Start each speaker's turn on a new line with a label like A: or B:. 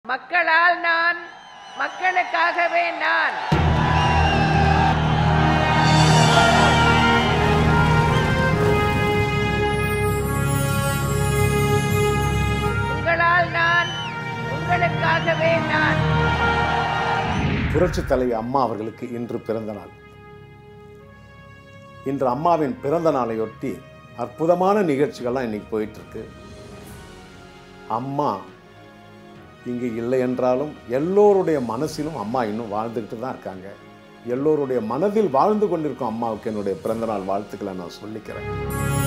A: மக்களால் நான் மக்களுக்காகவே நான் உங்களால் நான் உங்களுக்காகவே நான்
B: புரட்சி தலைவி அம்மா அவர்களுக்கு இன்று பிறந்த நாள் இன்று அம்மாவின் பிறந்த நாளையொட்டி அற்புதமான நிகழ்ச்சிகள்லாம் இன்னைக்கு போயிட்டு இருக்கு அம்மா இங்கு இல்லை என்றாலும் எல்லோருடைய மனசிலும் அம்மா இன்னும் வாழ்ந்துக்கிட்டு தான் இருக்காங்க எல்லோருடைய மனதில் வாழ்ந்து கொண்டிருக்கும் அம்மாவுக்கு என்னுடைய பிறந்தநாள் வாழ்த்துக்களை நான் சொல்லிக்கிறேன்